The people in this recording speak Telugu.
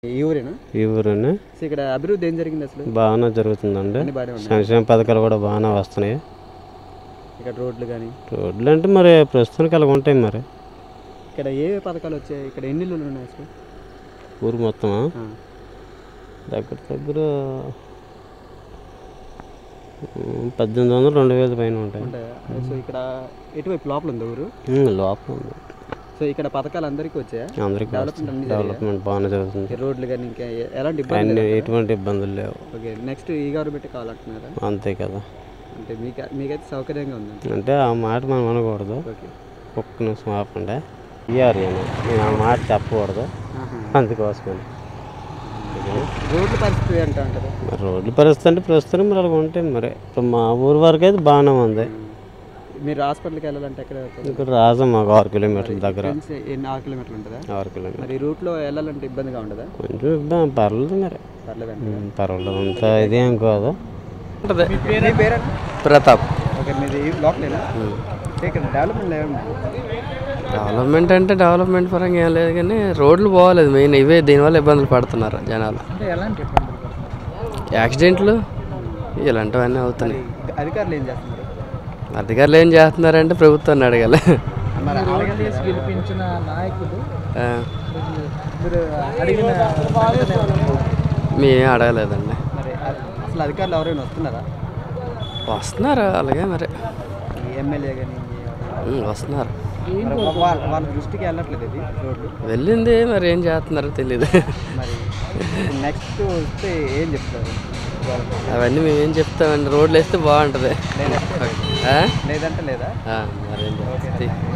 ఈ ఊరేనా ఈ ఊరిని సో ఇక్కడ అభివృద్ధి ఏం జరిగింది అసలు బాగానే జరుగుతుందండి అన్ని బాగానే ఉన్నాయి సంక్షేమ పథకాలు కూడా బాగానే వస్తున్నాయి ఇక్కడ రోడ్లు కానీ రోడ్లు అంటే మరి ప్రస్తుతానికి అలాగ ఉంటాయి మరి ఇక్కడ ఏ పథకాలు వచ్చాయి ఇక్కడ ఎన్ని ఇల్లులు ఉన్నాయి అసలు ఊరు మొత్తమా ఆ. దగ్గర దగ్గర ఉమ్, పద్దెనిమిది వందలు రెండు వేల పైన ఉంటాయి ఉంటాయా సో ఇక్కడ ఎటువైపు లోపల ఉంది ఊరు ఉమ్, లోపల ఉంది సో ఇక్కడ పథకాలు అందరికీ వచ్చాయా అందరికీ డెవలప్మెంట్ అన్ని డెవలప్మెంట్ బాగానే జరుగుతుంది ఈ రోడ్లు కానీ ఇంకా ఏ- ఎలాంటి ఇబ్బంది అన్ని ఎటువంటి ఇబ్బందులు లేవు ఓకే నెక్స్ట్ ఈ గవర్నమెంట్ కావాలంటున్నారా అంతే కదా అంటే మీకు మీకైతే సౌకర్యంగా ఉందండి అంటే ఆ మాట మనం అనకూడదు ఓకే ఒక్క నిమిషం ఆపండి ఇయ్యారు నేను నేను ఆ మాట చెప్పకూడదు ఆహా. అందుకోసమని రోడ్ల పరిస్థితి ఎంత అంటారు మరి రోడ్ల పరిస్థితి అంటే ప్రస్తుతం మరి అలాగ ఉంటాయి మరి ఇప్పుడు మా ఊరు వరకు అయితే బాగానే ఉంది మీరు హాస్పిటల్కి వెళ్ళాలంటే ఎక్కడ వెళ్తారు? ఇక్కడ రాజా మాకు ఆరు కిలోమీటర్ల దగ్గర ఫ్రెండ్స్ ఎన్ని ఆరు కిలోమీటర్లు ఉంటుందా ఆరు కిలోమీటర్ మరి ఈ రూట్లో వెళ్ళాలంటే ఇబ్బందిగా ఉండదా కొంచెం ఇబ్బంది పర్లేదు మరి పర్లేదండి ఉమ్, పర్వాలేదు అంత ఇదేం కాదు మీ పేరేనా ప్రతాప్ ఓకే మీది లోకలేనా ఇక్కడ డెవలప్మెంట్ ఏమన్నా డెవలప్మెంట్ అంటే డెవలప్మెంట్ పరంగా ఏం లేదు కానీ రోడ్లు పోలేదు మెయిన్ ఇవే దీనివల్ల ఇబ్బందులు పడుతున్నారు జనాలు అంటే ఎలాంటి ఇబ్బందులు పడుతున్నారు? యాక్సిడెంట్లు ఇలాంటివన్నీ అవుతున్నాయి అధికారులు ఏం చేస్తున్నారు అధికారులు ఏం చేస్తున్నారంటే ప్రభుత్వాన్ని అడగాలి మరి అడగలేదు గెలిపించిన నాయకుడు ఆ, మీరు అడిగిన మేమేం అడగలేదండి మరి అ- అసలు అధికారులు ఎవరైనా వస్తున్నారా వస్తున్నారు అలాగే మరి ఈ ఎమ్మెల్యే కానీ ఉమ్, వస్తున్నారు వాళ్ళ వాళ్ళ దృష్టికి వెళ్ళట్లేదు ఇది రోడ్లు వెళ్ళింది మరి ఏం చేస్తున్నారో తెలియదు మరి నెక్స్ట్ వస్తే ఏం చెప్తారు అవన్నీ మేమేం చెప్తామండి రోడ్లు వేస్తే బాగుంటుంది లేదంటే ఆ? లేదంటే లేదా ఆ, మరేం చేస్తాం